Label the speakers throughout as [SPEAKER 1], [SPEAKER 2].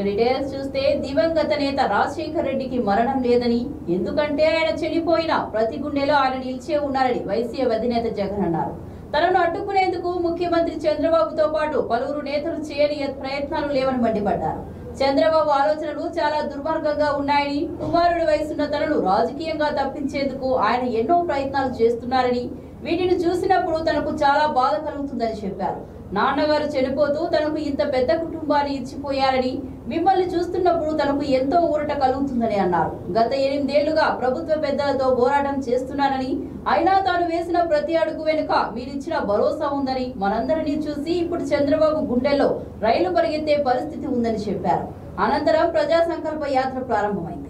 [SPEAKER 1] ఇక డీటెయిల్స్ చూస్తే దివంగత నేత రాజశేఖర్ రెడ్డికి మరణం లేదని ఎందుకంటే ఆయన చనిపోయిన ప్రతి గుండెలో ఆయన నిలిచే ఉన్నారని వైసీపీ అధినేత జగన్ అన్నారు తనను అడ్డుకునేందుకు ముఖ్యమంత్రి చంద్రబాబుతో పాటు పలువురు నేతలు చేయని ప్రయత్నాలు లేవని మండిపడ్డారు చంద్రబాబు ఆలోచనలు చాలా దుర్మార్గంగా ఉన్నాయని కుమారుడి వయసున్న తనను రాజకీయంగా తప్పించేందుకు ఆయన ఎన్నో ప్రయత్నాలు చేస్తున్నారని వీటిని చూసినప్పుడు తనకు చాలా బాధ కలుగుతుందని చెప్పారు నాన్నగారు చనిపోతూ తనకు ఇంత పెద్ద కుటుంబాన్ని ఇచ్చిపోయారని మిమ్మల్ని చూస్తున్నప్పుడు తనకు ఎంతో ఊరట కలుగుతుందని అన్నారు గత ఎనిమిదేళ్లుగా ప్రభుత్వ పెద్దలతో పోరాటం చేస్తున్నానని అయినా తాను వేసిన ప్రతి అడుగు వెనుక మీరిచ్చిన భరోసా ఉందని మనందరినీ చూసి ఇప్పుడు చంద్రబాబు గుండెల్లో రైలు పరిగెత్తే పరిస్థితి ఉందని చెప్పారు అనంతరం ప్రజా సంకల్ప యాత్ర ప్రారంభమైంది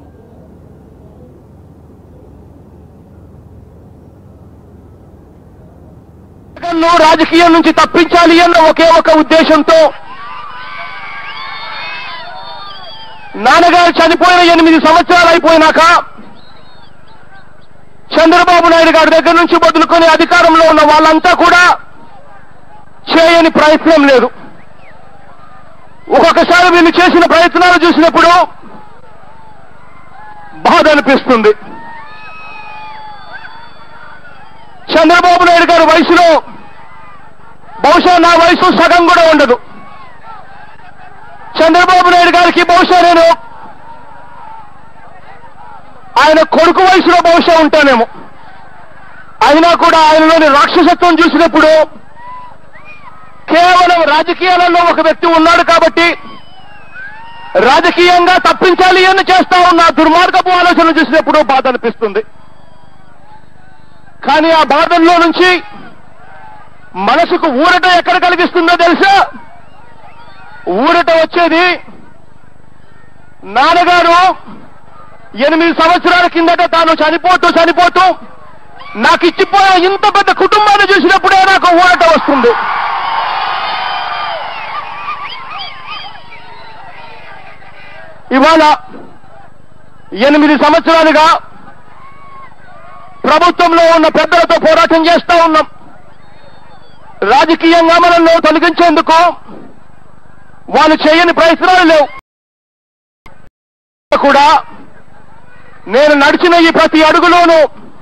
[SPEAKER 2] జగన్ను రాజకీయం నుంచి తప్పించాలి అన్న ఒకే ఒక ఉద్దేశంతో నాన్నగారు చనిపోయిన ఎనిమిది సంవత్సరాలు అయిపోయినాక చంద్రబాబు నాయుడు గారి దగ్గర నుంచి మొదలుకొని అధికారంలో ఉన్న వాళ్ళంతా కూడా చేయని ప్రయత్నం లేదు ఒక్కొక్కసారి వీళ్ళు చేసిన ప్రయత్నాలు చూసినప్పుడు బాధ అనిపిస్తుంది చంద్రబాబు నాయుడు గారి వయసులో బహుశా నా వయసు సగం కూడా ఉండదు చంద్రబాబు నాయుడు గారికి బహుశా నేను ఆయన కొడుకు వయసులో బహుశా ఉంటానేమో అయినా కూడా ఆయనలోని రాక్షసత్వం చూసినప్పుడు కేవలం రాజకీయాలలో ఒక వ్యక్తి ఉన్నాడు కాబట్టి రాజకీయంగా తప్పించాలి అని చేస్తా ఉన్న ఆ దుర్మార్గపు ఆలోచన చూసినప్పుడు బాధ అనిపిస్తుంది కానీ ఆ బాధల్లో నుంచి మనసుకు ఊరట ఎక్కడ కలిగిస్తుందో తెలుసా ఊరట వచ్చేది నాన్నగారు ఎనిమిది సంవత్సరాల కిందట తాను చనిపోతూ చనిపోతూ నాకు ఇచ్చిపోయిన ఇంత పెద్ద కుటుంబాన్ని చూసినప్పుడే నాకు ఊరట వస్తుంది ఇవాళ ఎనిమిది సంవత్సరాలుగా ప్రభుత్వంలో ఉన్న పెద్దలతో పోరాటం చేస్తా ఉన్నాం రాజకీయంగా మనల్ని తొలగించేందుకు వాళ్ళు చేయని ప్రయత్నాలు లేవు కూడా నేను నడిచిన ఈ ప్రతి అడుగులోనూ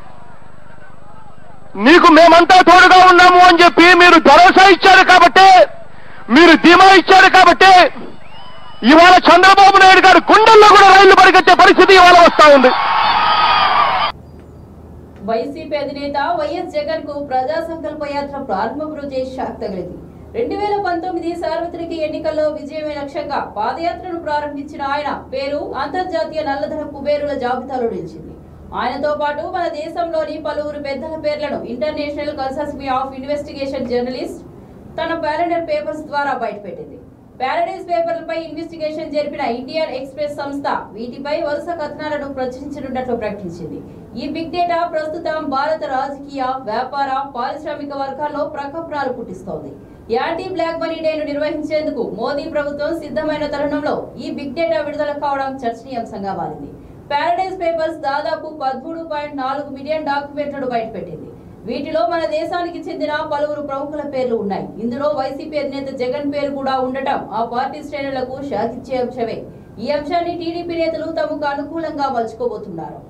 [SPEAKER 2] మీకు మేమంతా తోడుగా ఉన్నాము అని చెప్పి మీరు భరోసా ఇచ్చారు కాబట్టే మీరు ధీమా ఇచ్చారు కాబట్టే ఇవాళ చంద్రబాబు నాయుడు గారు గుండెల్లో కూడా రైళ్లు పరిగెత్తే పరిస్థితి ఇవాళ వస్తా ఉంది
[SPEAKER 1] వైసీపీ అధినేత వైఎస్ జగన్ కు ప్రజా సంకల్ప యాత్ర ప్రారంభం రోజే షాక్ తగిలింది రెండు వేల పంతొమ్మిది సార్వత్రిక ఎన్నికల్లో విజయమే లక్ష్యంగా పాదయాత్రను ప్రారంభించిన ఆయన పేరు అంతర్జాతీయ నల్లధన కుబేరుల జాబితాలో నిలిచింది ఆయనతో పాటు మన దేశంలోని పలువురు పెద్దల పేర్లను international consortium of investigation journalist తన ప్యాలెండర్ పేపర్స్ ద్వారా బయటపెట్టింది ప్యారడైజ్ పేపర్లపై ఇన్వెస్టిగేషన్ జరిపిన ఇండియన్ ఎక్స్ప్రెస్ సంస్థ వీటిపై వరుస కథనాలను ప్రచురించనున్నట్లు ప్రకటించింది ఈ బిగ్ డేటా ప్రస్తుతం భారత రాజకీయ వ్యాపార పారిశ్రామిక వర్గాల్లో ప్రకంపనలు పుట్టిస్తోంది యాంటీ బ్లాక్ మనీ డేను నిర్వహించేందుకు మోదీ ప్రభుత్వం సిద్ధమైన తరుణంలో ఈ బిగ్ డేటా విడుదల కావడం చర్చనీయాంశంగా మారింది ప్యారడైజ్ పేపర్స్ దాదాపు పదమూడు పాయింట్ నాలుగు మిలియన్ డాక్యుమెంట్లను బయటపెట్టింది వీటిలో మన దేశానికి చెందిన పలువురు ప్రముఖుల పేర్లు ఉన్నాయి ఇందులో వైసీపీ అధినేత జగన్ పేరు కూడా ఉండటం ఆ పార్టీ శ్రేణులకు షాకిచ్చే అంశమే ఈ అంశాన్ని టీడీపీ నేతలు తమకు అనుకూలంగా మలుచుకోబోతున్నారు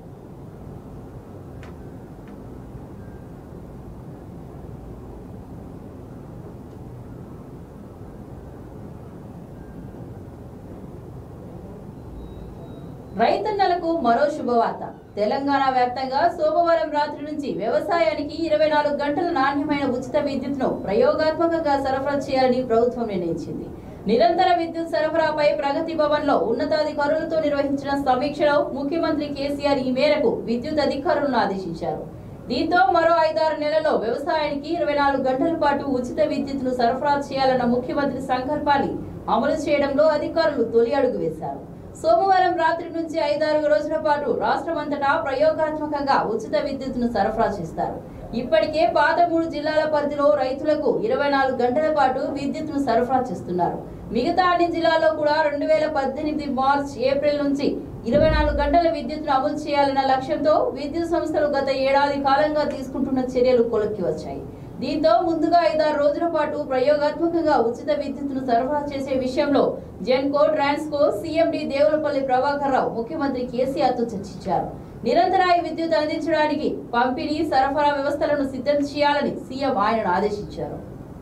[SPEAKER 1] రైతన్నలకు మరో శుభవార్త తెలంగాణ వ్యాప్తంగా సోమవారం రాత్రి నుంచి వ్యవసాయానికి ఇరవై నాలుగు గంటల నాణ్యమైన ఉచిత విద్యుత్ను ప్రయోగాత్మకంగా సరఫరా చేయాలని ప్రభుత్వం నిర్ణయించింది నిరంతర విద్యుత్ సరఫరాపై ప్రగతి భవన్ లో ఉన్నతాధికారులతో నిర్వహించిన సమీక్షలో ముఖ్యమంత్రి కేసీఆర్ ఈ మేరకు విద్యుత్ అధికారులను ఆదేశించారు దీంతో మరో ఐదారు నెలల్లో వ్యవసాయానికి ఇరవై నాలుగు గంటల పాటు ఉచిత విద్యుత్తును సరఫరా చేయాలన్న ముఖ్యమంత్రి సంకల్పాన్ని అమలు చేయడంలో అధికారులు తొలి అడుగు వేశారు సోమవారం రాత్రి నుంచి ఐదారు రోజుల పాటు రాష్ట్రమంతటా ప్రయోగాత్మకంగా ఉచిత విద్యుత్తును సరఫరా చేస్తారు ఇప్పటికే పాత మూడు జిల్లాల పరిధిలో రైతులకు ఇరవై నాలుగు గంటల పాటు విద్యుత్తును సరఫరా చేస్తున్నారు మిగతా అన్ని జిల్లాల్లో కూడా రెండు వేల పద్దెనిమిది మార్చ్ ఏప్రిల్ నుంచి ఇరవై నాలుగు గంటల విద్యుత్తును అమలు చేయాలన్న లక్ష్యంతో విద్యుత్ సంస్థలు గత ఏడాది కాలంగా తీసుకుంటున్న చర్యలు కొలక్కి వచ్చాయి దీంతో ముందుగా ఐదారు రోజుల పాటు ప్రయోగాత్మకంగా ఉచిత విద్యుత్తును సరఫరా చేసే విషయంలో జెన్కో ట్రాన్స్కో సీఎండీ దేవులపల్లి ప్రభాకర్ రావు ముఖ్యమంత్రి కేసీఆర్ తో చర్చించారు నిరంతరాయ విద్యుత్ అందించడానికి పంపిణీ సరఫరా వ్యవస్థలను సిద్ధం చేయాలని సీఎం ఆయనను ఆదేశించారు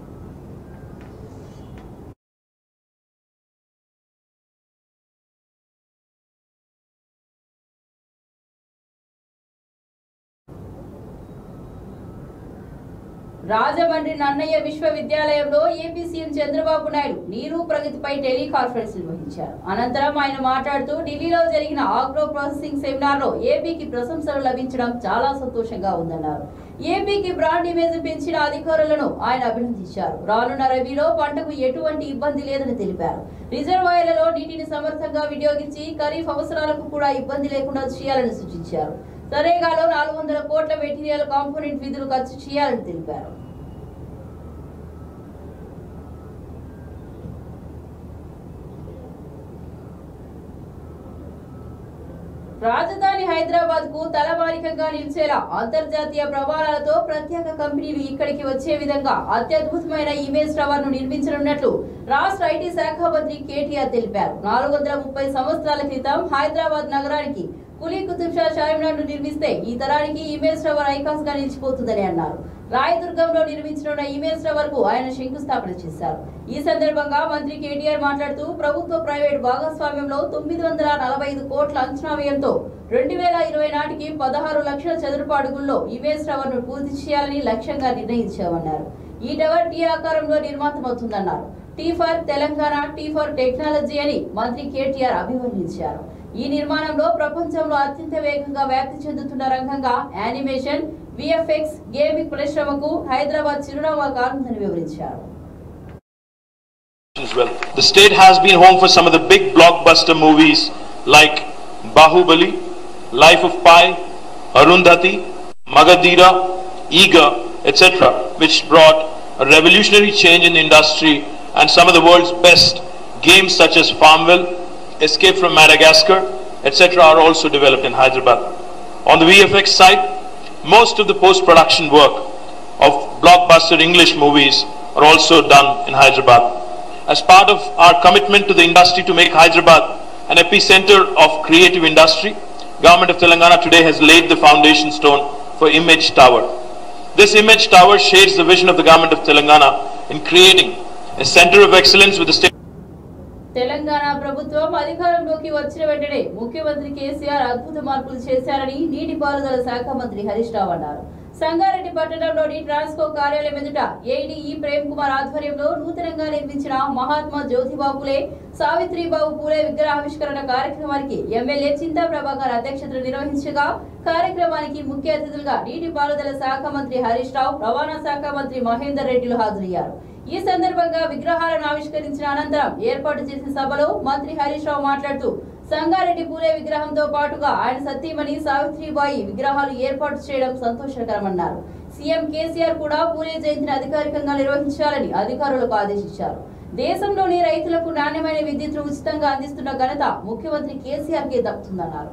[SPEAKER 1] రాజమండ్రి నన్నయ్య విశ్వవిద్యాలయంలో ఏపీ సీఎం చంద్రబాబు నాయుడు నీరు ప్రగతిపై టెలికాన్ఫరెన్స్ నిర్వహించారు అనంతరం ఆయన మాట్లాడుతూ ఢిల్లీలో జరిగిన ఆగ్రో ప్రాసెసింగ్ సెమినార్ లో ఏపీకి ప్రశంసలు లభించడం చాలా సంతోషంగా ఉందన్నారు ఏపీకి బ్రాండ్ ఇమేజ్ పెంచిన అధికారులను ఆయన అభినందించారు రానున్న రబీలో పంటకు ఎటువంటి ఇబ్బంది లేదని తెలిపారు రిజర్వాయర్లలో నీటిని సమర్థంగా వినియోగించి ఖరీఫ్ అవసరాలకు కూడా ఇబ్బంది లేకుండా చేయాలని సూచించారు సరేగాలో నాలుగు వందల కోట్ల మెటీరియల్ కాంపోనెంట్ విధులు ఖర్చు చేయాలని తెలిపారు రాజధాని హైదరాబాద్ కు తలమానికంగా నిలిచేలా అంతర్జాతీయ ప్రమాణాలతో ప్రత్యేక కంపెనీలు ఇక్కడికి వచ్చే విధంగా అత్యద్భుతమైన ఇమేజ్ టవర్ ను నిర్మించనున్నట్లు రాష్ట్ర ఐటీ శాఖ మంత్రి కేటీఆర్ తెలిపారు నాలుగు వందల ముప్పై సంవత్సరాల క్రితం హైదరాబాద్ నగరానికి కులీ కుతుబ్ షా చార్మినార్ ను నిర్మిస్తే ఈ తరానికి ఇమేజ్ టవర్ ఐకాన్స్ గా నిలిచిపోతుందని అన్నారు రాయదుర్గంలో నిర్మించనున్న ఇమేజ్ టవర్ కు ఆయన శంకుస్థాపన చేశారు ఈ సందర్భంగా మంత్రి కేటీఆర్ మాట్లాడుతూ ప్రభుత్వ ప్రైవేట్ భాగస్వామ్యంలో తొమ్మిది వందల నలభై ఐదు కోట్ల అంచనా వ్యయంతో రెండు వేల ఇరవై నాటికి పదహారు లక్షల చదరపు అడుగుల్లో ఇమేజ్ టవర్ ను పూర్తి చేయాలని లక్ష్యంగా నిర్ణయించామన్నారు ఈ టవర్ టీ ఆకారంలో నిర్మాతమవుతుందన్నారు T for Telangana T for technology అని మంత్రి కేటీఆర్ అభివర్ణించారు ఈ నిర్మాణంలో ప్రపంచంలో అత్యంత వేగంగా వ్యాప్తి చెందుతున్న రంగంగా యానిమేషన్ విఎఫ్ఎక్స్ గేమింగ్ పరిశ్రమకు హైదరాబాద్ చిరునామా కానుందని వివరించారు
[SPEAKER 3] as well. The state has been home for some of the big blockbuster movies like Bahubali, Life of Pi, Arundhati, Magadira, Eager, etc., which brought a revolutionary change in the industry and some of the world's best games such as Farmville, Escape from Madagascar, etc., are also developed in Hyderabad. On the VFX side, most of the post-production work of blockbuster English movies are also done in Hyderabad. As part of our commitment to the industry to make Hyderabad an epicenter of creative industry, Government of Telangana today has laid the foundation stone for Image Tower. This Image Tower shares the vision of the Government of Telangana in creating a center of excellence with the state
[SPEAKER 1] Telangana ప్రభుత్వం అధికారంలోకి వచ్చిన వెంటనే ముఖ్యమంత్రి కేసీఆర్ అద్భుత మార్పులు చేశారని నీటిపారుదల శాఖ మంత్రి హరీష్ రావు అన్నారు సంగారెడ్డి పట్టణంలోని ట్రాన్స్కో కార్యాలయం ఎదుట ఏడీఈ ప్రేమ్ కుమార్ ఆధ్వర్యంలో నూతనంగా నిర్మించిన మహాత్మా జ్యోతిబా పూలే సావిత్రిబాబు పూలే విగ్రహావిష్కరణ కార్యక్రమానికి ఎమ్మెల్యే చింతా ప్రభాకర్ అధ్యక్షతన నిర్వహించగా కార్యక్రమానికి ముఖ్య అతిథులుగా నీటిపారుదల శాఖ మంత్రి హరీష్ రావు రవాణా శాఖ మంత్రి మహేందర్ రెడ్డిలు హాజరయ్యారు ఈ సందర్భంగా విగ్రహాలను ఆవిష్కరించిన అనంతరం ఏర్పాటు చేసిన సభలో మంత్రి హరీష్ రావు మాట్లాడుతూ సంగారెడ్డి పూలే విగ్రహంతో పాటుగా ఆయన సతీమణి సావిత్రిబాయి విగ్రహాలు ఏర్పాటు చేయడం సంతోషకరమన్నారు సీఎం కేసీఆర్ కూడా పూలే జయంతిని అధికారికంగా నిర్వహించాలని అధికారులకు ఆదేశించారు దేశంలోని రైతులకు నాణ్యమైన విద్యుత్తును ఉచితంగా అందిస్తున్న ఘనత ముఖ్యమంత్రి కేసీఆర్ కే దక్కుతుందన్నారు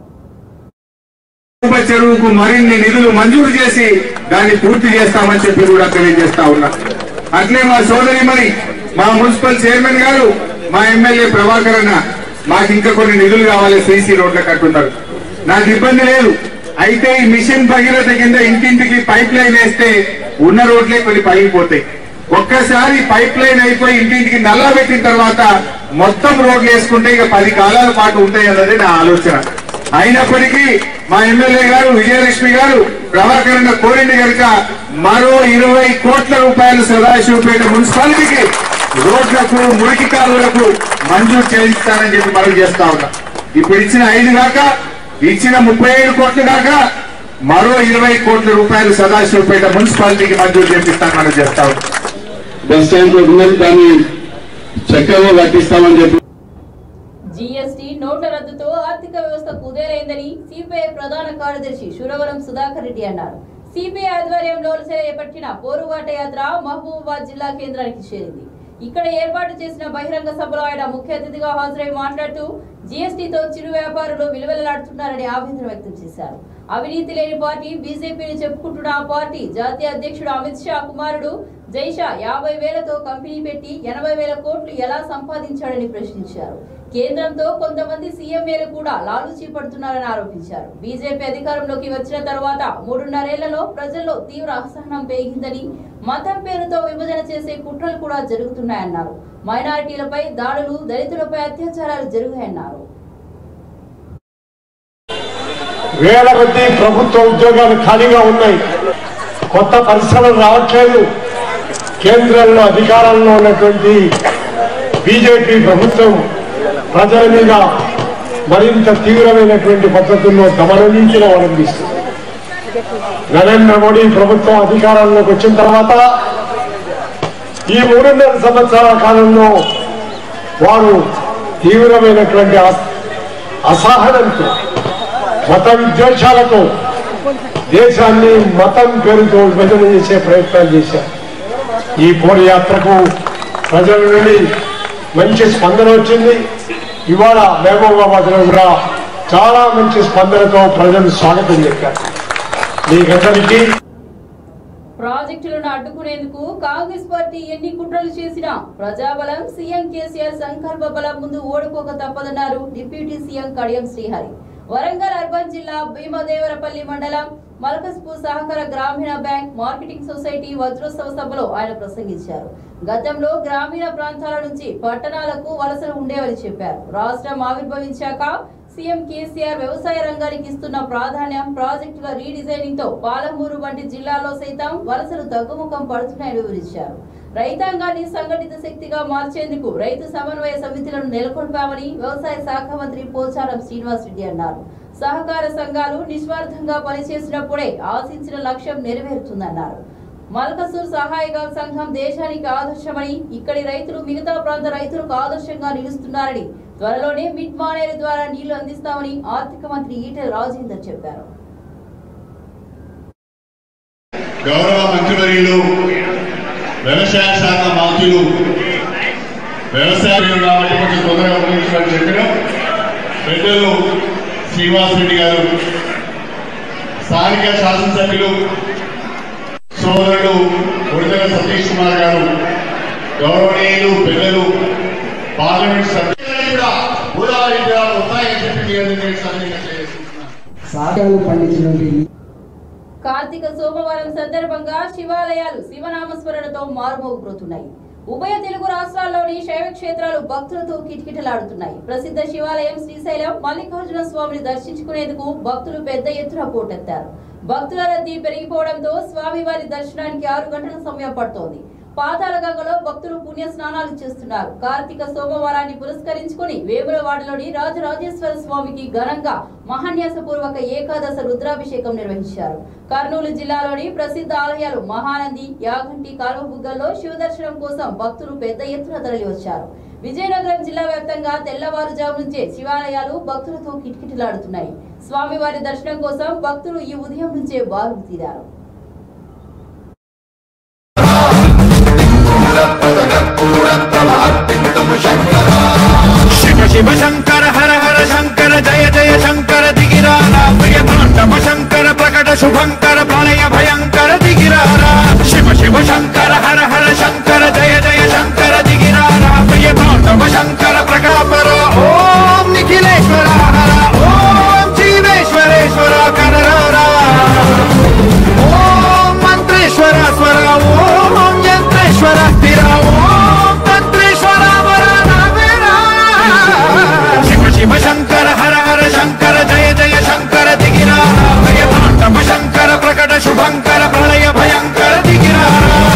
[SPEAKER 4] ఉప చెరువుకు మరిన్ని నిధులు మంజూరు చేసి దాన్ని పూర్తి చేస్తామని చెప్పి కూడా తెలియజేస్తా ఉన్నా అట్లే మా సోదరిమణి మా మున్సిపల్ చైర్మన్ గారు మా ఎమ్మెల్యే ప్రభాకర్ అన్న మాకు ఇంకా కొన్ని నిధులు కావాలి సీసీ రోడ్ల కట్టున్నారు నాకు ఇబ్బంది లేదు అయితే ఈ మిషన్ భగీరథ కింద ఇంటింటికి పైప్ లైన్ వేస్తే ఉన్న రోడ్లే కొన్ని పగిలిపోతాయి ఒక్కసారి పైప్ లైన్ అయిపోయి ఇంటింటికి నల్లా పెట్టిన తర్వాత మొత్తం రోడ్లు వేసుకుంటే ఇక పది కాలాల పాటు ఉంటాయి అన్నది నా ఆలోచన అయినప్పటికీ మా ఎమ్మెల్యే గారు విజయలక్ష్మి గారు ప్రభాకర్ అన్న కోరింది కనుక మరో ఇరవై కోట్ల రూపాయలు సదాశివపేట మున్సిపాలిటీకి రోడ్లకు మురికి కాలువలకు మంజూరు చేయిస్తానని చెప్పి మనం చేస్తా ఉన్నాం ఇప్పుడు ఇచ్చిన ఐదు కాక ఇచ్చిన ముప్పై ఏడు కోట్లు కాక మరో ఇరవై కోట్ల రూపాయలు సదాశివపేట మున్సిపాలిటీకి మంజూరు చేపిస్తాను మనం చేస్తా ఉన్నాం
[SPEAKER 5] బస్ స్టాండ్ ఉన్నది దాన్ని చక్కగా కట్టిస్తామని చెప్పి
[SPEAKER 1] జీఎస్టీ నోట్ల రద్దుతో ఆర్థిక వ్యవస్థ కుదేలైందని సిపిఐ ప్రధాన కార్యదర్శి శురవరం సుధాకర్ రెడ్డి అన్నారు సిపిఐ ఆధ్వర్యంలో చేపట్టిన పోరుబాట యాత్ర మహబూబాబాద్ జిల్లా కేంద్రానికి చేరింది ఇక్కడ ఏర్పాటు చేసిన బహిరంగ సభలో ఆయన ముఖ్య అతిథిగా హాజరై మాట్లాడుతూ జీఎస్టీతో చిరు వ్యాపారులు విలువెల్లాడుతున్నారని ఆవేదన వ్యక్తం చేశారు అవినీతి లేని పార్టీ బీజేపీని చెప్పుకుంటున్న ఆ పార్టీ జాతీయ అధ్యక్షుడు అమిత్ షా కుమారుడు జైషా యాభై వేలతో కంపెనీ పెట్టి ఎనభై వేల కోట్లు ఎలా సంపాదించాడని ప్రశ్నించారు కేంద్రంతో కొంతమంది సీఎంఏలు కూడా లాలూచీ పడుతున్నారని ఆరోపించారు బీజేపీ అధికారంలోకి వచ్చిన తర్వాత మూడున్నరేళ్లలో ప్రజల్లో తీవ్ర అసహనం పెరిగిందని మతం పేరుతో విభజన చేసే కుట్రలు కూడా జరుగుతున్నాయన్నారు మైనారిటీలపై దాడులు దళితులపై అత్యాచారాలు జరిగాయన్నారు
[SPEAKER 6] వేల కొద్ది ప్రభుత్వ ఉద్యోగాలు ఖాళీగా ఉన్నాయి కొత్త పరిశ్రమలు రావట్లేదు కేంద్రంలో అధికారంలో ఉన్నటువంటి బీజేపీ ప్రభుత్వం ప్రజల మీద మరింత తీవ్రమైనటువంటి పద్ధతుల్లో దమననీతిని అవలంబిస్తుంది నరేంద్ర మోడీ ప్రభుత్వం అధికారంలోకి వచ్చిన తర్వాత ఈ మూడున్నర సంవత్సరాల కాలంలో వారు తీవ్రమైనటువంటి అస- అసహనంతో మత విద్వేషాలతో దేశాన్ని మతం పేరుతో విభజన చేసే ప్రయత్నాలు చేశారు ఈ పోరయాత్రకు ప్రజల నుండి మంచి స్పందన వచ్చింది ఇవాళ మహబూబాబాద్ లో కూడా చాలా మంచి స్పందనతో ప్రజలు స్వాగతం చెప్పారు మీకందరికీ
[SPEAKER 1] ప్రాజెక్టులను అడ్డుకునేందుకు కాంగ్రెస్ పార్టీ ఎన్ని కుట్రలు చేసినా ప్రజాబలం సీఎం కేసీఆర్ సంకల్ప బలం ముందు ఓడిపోక తప్పదన్నారు deputy CM Kadiyam Srihari Warangal urban జిల్లా భీమదేవరపల్లి మండలం మల్కస్పూర్ సహకార గ్రామీణ బ్యాంక్ మార్కెటింగ్ సొసైటీ వజ్రోత్సవ సభలో ఆయన ప్రసంగించారు గతంలో గ్రామీణ ప్రాంతాల నుంచి పట్టణాలకు వలసలు ఉండేవని చెప్పారు రాష్ట్రం ఆవిర్భవించాక సీఎం కేసీఆర్ వ్యవసాయ రంగానికి ఇస్తున్న ప్రాధాన్యం ప్రాజెక్టుల రీడిజైనింగ్ తో పాలమూరు వంటి జిల్లాలో సైతం వలసలు తగ్గుముఖం పడుతున్నాయని వివరించారు రైతాంగాన్ని సంఘటిత శక్తిగా మార్చేందుకు రైతు సమన్వయ సమితులను నెలకొల్పామని వ్యవసాయ శాఖ మంత్రి పోచారం శ్రీనివాస్ రెడ్డి అన్నారు సహకార సంఘాలు నిస్వార్థంగా పనిచేసినప్పుడే ఆశించిన లక్ష్యం నెరవేరుతుందన్నారు మల్కసూర్ సహాయక సంఘం దేశానికి ఆదర్శమని ఇక్కడి రైతులు మిగతా ప్రాంత రైతులకు ఆదర్శంగా నిలుస్తున్నారని త్వరలోనే మిడ్ మానేరు ద్వారా నీళ్లు అందిస్తామని ఆర్థిక మంత్రి ఈటెల రాజేందర్ చెప్పారు
[SPEAKER 7] గౌరవ మంత్రివర్యులు వ్యవసాయ శాఖ మంత్రులు వ్యవసాయం కాబట్టి కొంచెం తొందరగా ముగించమని చెప్పిన పెద్దలు శ్రీనివాస్ రెడ్డి గారు స్థానిక శాసనసభ్యులు సోదరుడు ఉడతల సతీష్ కుమార్ గారు గౌరవనీయులు పెద్దలు పార్లమెంట్ సభ్యులు కూడా గోదావరి జిల్లాలో వస్తాయని చెప్పి మీ అందరికీ సందేహం తెలియజేస్తున్నాను.
[SPEAKER 8] సాగాలు పండించినటువంటి
[SPEAKER 1] కార్తీక సోమవారం సందర్భంగా శివాలయాలు శివనామస్మరణతో మారుమోగిపోతున్నాయి ఉభయ తెలుగు రాష్ట్రాల్లోని శైవ క్షేత్రాలు భక్తులతో కిటకిటలాడుతున్నాయి ప్రసిద్ధ శివాలయం శ్రీశైలం మల్లికార్జున స్వామిని దర్శించుకునేందుకు భక్తులు పెద్ద ఎత్తున పోటెత్తారు భక్తుల రద్దీ పెరిగిపోవడంతో స్వామివారి దర్శనానికి ఆరు గంటల సమయం పడుతోంది పాతాళ గంగలో భక్తులు పుణ్య స్నానాలు చేస్తున్నారు కార్తీక సోమవారాన్ని పురస్కరించుకుని వేములవాడలోని రాజరాజేశ్వర స్వామికి ఘనంగా మహాన్యాసపూర్వక ఏకాదశ రుద్రాభిషేకం నిర్వహించారు కర్నూలు జిల్లాలోని ప్రసిద్ధ ఆలయాలు మహానంది యాగంటి కాలువబుగ్గల్లో శివదర్శనం కోసం భక్తులు పెద్ద ఎత్తున తరలివచ్చారు విజయనగరం జిల్లా వ్యాప్తంగా తెల్లవారుజాము నుంచే శివాలయాలు భక్తులతో కిటకిటలాడుతున్నాయి స్వామివారి దర్శనం కోసం భక్తులు ఈ ఉదయం నుంచే బారులు తీరారు
[SPEAKER 9] శివ శివ శంకర హర హర శంకర జయ జయ శంకర దిగిరారా ప్రియ తాండవ శంకర ప్రకట శుభంకర ప్రళయ భయంకర దిగిరారా శివ శివ శంకర హర హర శంకర జయ జయ శంకర దిగిరారా ప్రియ తాండవ శంకర ప్రకాపర ఓం నిఖిలేశ్వర హర ఓం జీవేశ్వరేశ్వర కనరారా ఓం మంత్రేశ్వర స్వర ఓం యంత్రేశ్వర స్థిర ఓం తంత్రేశ్వర వర నవేరా. శివ శివ శంకర హర హర శంకర జయ జయ శంకర దిగిరా భయ తాండవ శంకర ప్రకట శుభంకర ప్రళయ భయంకర దిగిరా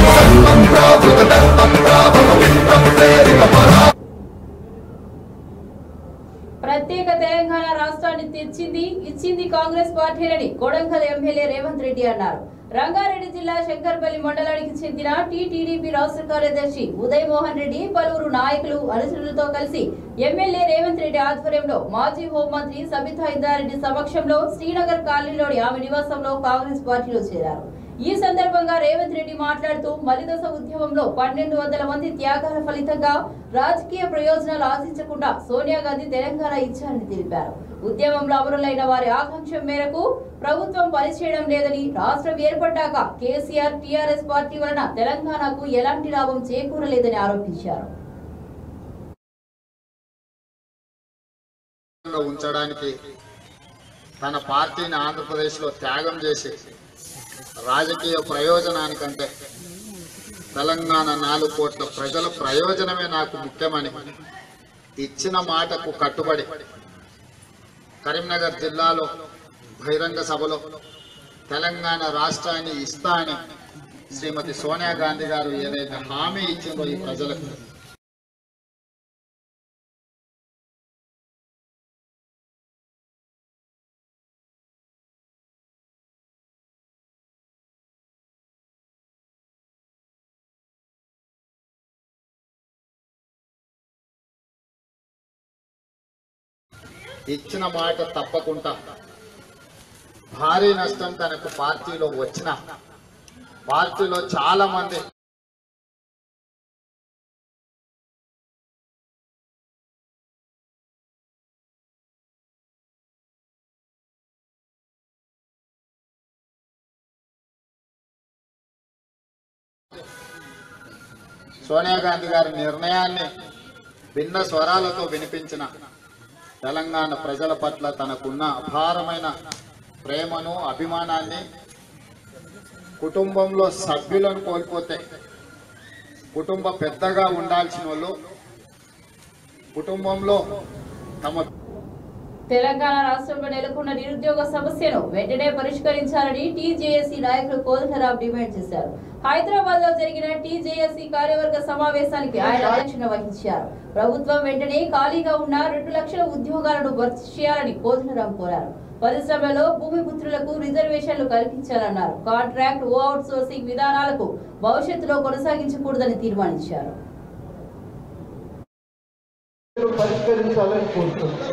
[SPEAKER 1] ప్రత్యేక తెలంగాణ రాష్ట్రాన్ని తెచ్చింది ఇచ్చింది కాంగ్రెస్ పార్టీలని కొడంగల్ ఎమ్మెల్యే రేవంత్ రెడ్డి అన్నారు రంగారెడ్డి జిల్లా శంకర్పల్లి మండలానికి చెందిన టీటీడీపీ రాష్ట్ర కార్యదర్శి ఉదయ్ మోహన్ రెడ్డి పలువురు నాయకులు అనుచరులతో కలిసి ఎమ్మెల్యే రేవంత్ రెడ్డి ఆధ్వర్యంలో మాజీ హోంమంత్రి సబితా ఇందారెడ్డి సమక్షంలో శ్రీనగర్ కాలనీలోని ఆమె నివాసంలో కాంగ్రెస్ పార్టీలో చేరారు ఈ సందర్భంగా రేవంత్ రెడ్డి మాట్లాడుతూ మలిదశ ఉద్యమంలో పన్నెండు వందల మంది త్యాగాల ఫలితంగా రాజకీయ ప్రయోజనాలు ఆశించకుండా సోనియా గాంధీ తెలంగాణ ఇచ్చారని తెలిపారు ఉద్యమంలో అమరులైన వారి ఆకాంక్ష మేరకు ప్రభుత్వం పనిచేయడం లేదని రాష్ట్రం ఏర్పడ్డాక కేసీఆర్ టీఆర్ఎస్ పార్టీ వలన తెలంగాణకు ఎలాంటి లాభం చేకూరలేదని ఆరోపించారు
[SPEAKER 10] లో ఉంచడానికి తన పార్టీని ఆంధ్రప్రదేశ్లో త్యాగం చేసి రాజకీయ ప్రయోజనానికంటే తెలంగాణ నాలుగు కోట్ల ప్రజల ప్రయోజనమే నాకు ముఖ్యమని ఇచ్చిన మాటకు కట్టుబడి కరీంనగర్ జిల్లాలో బహిరంగ సభలో తెలంగాణ రాష్ట్రాన్ని ఇస్తా అని శ్రీమతి సోనియా గాంధీ గారు ఏదైతే హామీ ఇచ్చిందో ఈ ప్రజలకు ఇచ్చిన మాట తప్పకుండా భారీ నష్టం తనకు పార్టీలో వచ్చిన పార్టీలో చాలా మంది సోనియా గాంధీ గారి నిర్ణయాన్ని భిన్న స్వరాలతో వినిపించిన తెలంగాణ ప్రజల పట్ల తనకున్న అపారమైన ప్రేమను అభిమానాన్ని కుటుంబంలో సభ్యులను కోల్పోతే కుటుంబ పెద్దగా ఉండాల్సిన వాళ్ళు కుటుంబంలో తమ
[SPEAKER 1] తెలంగాణ రాష్ట్రంలో నెలకొన్న నిరుద్యోగ సమస్యను వెంటనే పరిష్కరించాలని టీజేఏసీ నాయకులు కోదండరాం డిమాండ్ చేశారు హైదరాబాద్ లో జరిగిన టీజేఏసీ కార్యవర్గ సమావేశానికి ఆయన అధ్యక్షత వహించారు ప్రభుత్వం వెంటనే ఖాళీగా ఉన్న రెండు లక్షల ఉద్యోగాలను భర్తీ చేయాలని కోదండరాం కోరారు పరిశ్రమలో భూమి పుత్రులకు రిజర్వేషన్లు కల్పించాలన్నారు కాంట్రాక్ట్ ఓ అవుట్ సోర్సింగ్ విధానాలకు భవిష్యత్తులో కొనసాగించకూడదని తీర్మానించారు
[SPEAKER 6] పరిష్కరించాలని కోరుతున్నాను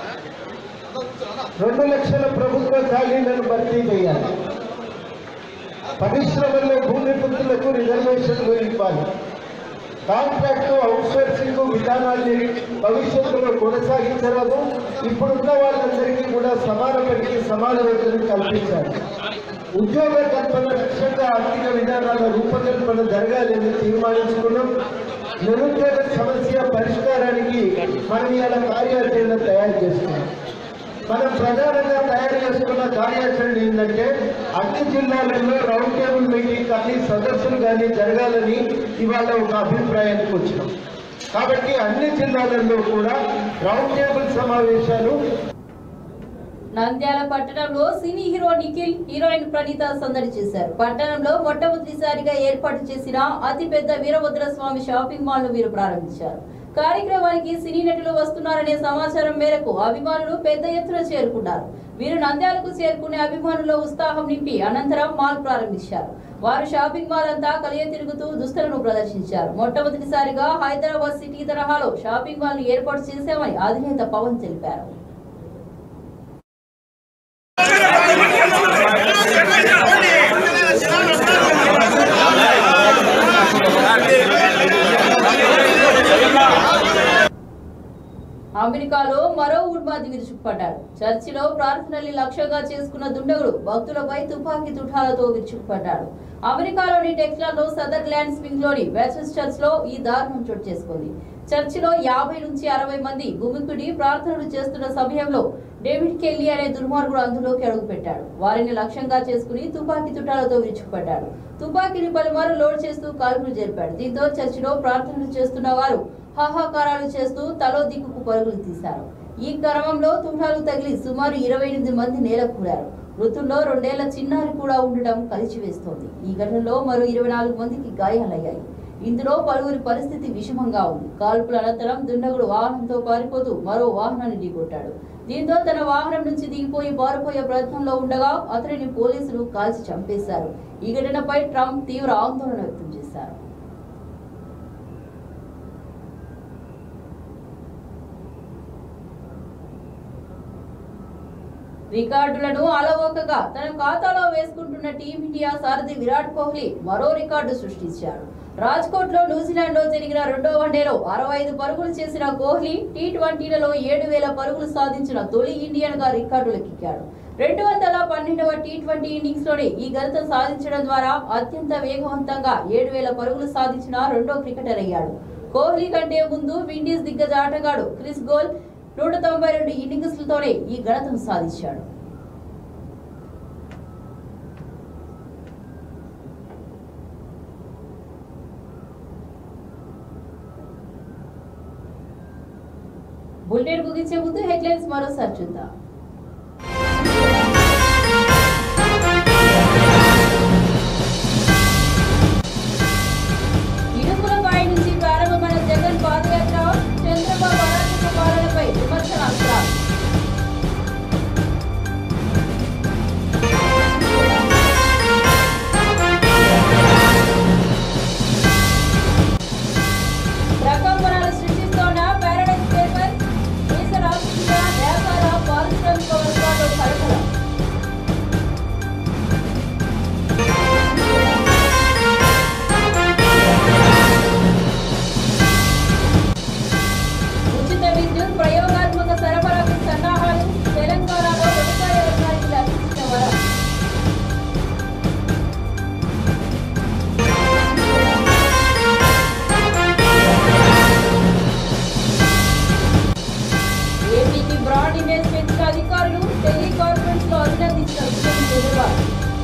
[SPEAKER 6] రెండు లక్షల ప్రభుత్వ ఖాళీలను భర్తీ చేయాలి పరిశ్రమల్లో భూమి పుత్రులకు రిజర్వేషన్లు ఇవ్వాలి కాంట్రాక్టు అవుట్సోర్సింగ్ విధానాన్ని భవిష్యత్తులో కొనసాగించరాదు ఇప్పుడున్న వాళ్ళందరికీ కూడా సమాన పనికి సమాన వేతనం కల్పించాలి ఉద్యోగ కల్పన లక్ష్యంగా ఆర్థిక విధానాల రూపకల్పన జరగాలని తీర్మానించుకున్నాం నిరుద్యోగ సమస్య పరిష్కారానికి మనం ఇలా కార్యాచరణ తయారు చేస్తున్నాం మనం ప్రధానంగా తయారు చేసుకున్న కార్యాచరణ ఏంటంటే అన్ని జిల్లాలలో రౌండ్ టేబుల్ మీటింగ్ కానీ సదస్సులు కానీ జరగాలని ఇవాళ ఒక అభిప్రాయానికి వచ్చినాం కాబట్టి అన్ని జిల్లాలలో కూడా రౌండ్ టేబుల్ సమావేశాలు
[SPEAKER 1] నంద్యాల పట్టణంలో cine hero Nikhil heroine Praneetha సందడి చేశారు పట్టణంలో మొట్టమొదటిసారిగా ఏర్పాటు చేసిన అతిపెద్ద వీరభద్ర స్వామి షాపింగ్ మాల్ ను వీరు ప్రారంభించారు కార్యక్రమానికి సినీ నటులు వస్తున్నారనే సమాచారం మేరకు అభిమానులు పెద్ద ఎత్తున చేరుకున్నారు వీరు నంద్యాలకు చేరుకునే అభిమానుల్లో ఉత్సాహం నింపి అనంతరం మాల్ ప్రారంభించారు వారు షాపింగ్ మాల్ అంతా కలియ తిరుగుతూ దుస్తులను ప్రదర్శించారు మొట్టమొదటిసారిగా హైదరాబాద్ సిటీ తరహాలో షాపింగ్ మాల్ ను ఏర్పాటు చేశామని అధినేత పవన్ తెలిపారు అమెరికాలో మరో ఉన్మాది విరుచుకుపడ్డాడు చర్చిలో ప్రార్థనల్ని లక్ష్యంగా చేసుకున్న దుండగుడు భక్తులపై తుపాకీ తుఠాలతో విరుచుకుపడ్డాడు అమెరికాలోని టెక్సాలో సదర్ ల్యాండ్ స్ప్రింగ్ లోని వెస్టర్స్ చర్చ్ లో ఈ దారుణం చోటు చేసుకుంది చర్చిలో యాభై నుంచి అరవై మంది గుమికుడి ప్రార్థనలు చేస్తున్న సమయంలో డేవిడ్ కెల్లీ అనే దుర్మార్గుడు అందులోకి అడుగుపెట్టాడు వారిని లక్ష్యంగా చేసుకుని తుపాకీ తుటాలతో విరుచుకుపడ్డాడు తుపాకీని పలుమారు లోడ్ చేస్తూ కాల్పులు జరిపాడు దీంతో చర్చిలో ప్రార్థనలు చేస్తున్న వారు హాహాకారాలు చేస్తూ తలో దిక్కుకు పరుగులు తీశారు ఈ క్రమంలో తుటాలు తగిలి సుమారు ఇరవై ఎనిమిది మంది నేల కూరారు మృతుల్లో రెండేళ్ల చిన్నారి కూడా ఉండటం కలిచివేస్తోంది ఈ ఘటనలో మరో ఇరవై నాలుగు మందికి గాయాలయ్యాయి ఇందులో పలువురి పరిస్థితి విషమంగా ఉంది కాల్పుల అనంతరం దుండగుడు వాహనంతో పారిపోతూ మరో వాహనాన్ని ఢీకొట్టాడు దీంతో తన వాహనం నుంచి దిగిపోయి పారిపోయే ప్రయత్నంలో ఉండగా అతనిని పోలీసులు కాల్చి చంపేశారు ఈ ఘటనపై ట్రంప్ తీవ్ర ఆందోళన వ్యక్తం చేశారు రికార్డులను అలవోకగా తన ఖాతాలో వేసుకుంటున్న టీమిండియా సారథి విరాట్ కోహ్లీ మరో రికార్డు సృష్టించాడు రాజ్కోట్ లో న్యూజిలాండ్ లో జరిగిన రెండో వన్డేలో అరవై ఐదు పరుగులు చేసిన కోహ్లీ టీ ట్వంటీలలో ఏడు వేల పరుగులు సాధించిన తొలి ఇండియన్ గా రికార్డులకెక్కాడు రెండు వందల పన్నెండవ టీ ట్వంటీ ఇన్నింగ్స్ లోనే ఈ ఘనత సాధించడం ద్వారా అత్యంత వేగవంతంగా ఏడు వేల పరుగులు సాధించిన రెండో క్రికెటర్ అయ్యాడు కోహ్లీ కంటే ముందు విండీస్ దిగ్గజ ఆటగాడు క్రిస్ గోల్ నూట తొంభై రెండు ఇన్నింగ్స్లతోనే ఈ ఘనతను సాధించాడు బులెటిన్ ముగించే ముందు హెడ్లైన్స్ మరోసారి చూద్దాం ఇడుపులపై నుంచి ప్రారంభమైన జగన్ పాదయాత్ర చంద్రబాబు అరాచక పాలనపై విమర్శనాస్త్రాలు ప్రకంపనలు సృష్టిస్తోన్న పారాడైజ్ పేపర్ దేశ రాష్ట్రీయ వ్యాపార పారిశ్రామిక వర్గాల్లో కలకలం ఉచిత విద్యుత్ ప్రయోగాత్మక సరఫరాకు సన్నాహాలు తెలంగాణలో వ్యవసాయ రంగానికి లభించిన వరం ఏపీకి బ్రాడ్ ఇమేజ్ పెంచిన అధికారులు టెలికాన్ఫరెన్స్ లో అభినందించిన సీఎం చంద్రబాబు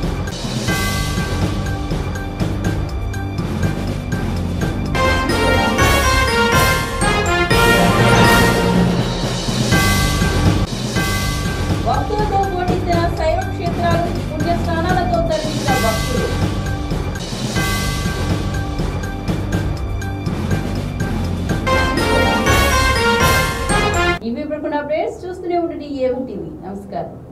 [SPEAKER 1] భక్తులతో పోటీసిన శైవ క్షేత్రాలు పుణ్య స్నానాలతో తరలించిన భక్తులు ఇవి ఇప్పుడు అప్డేట్స్ చూస్తూనే ఉండండి ఏం టీవీ నమస్కారం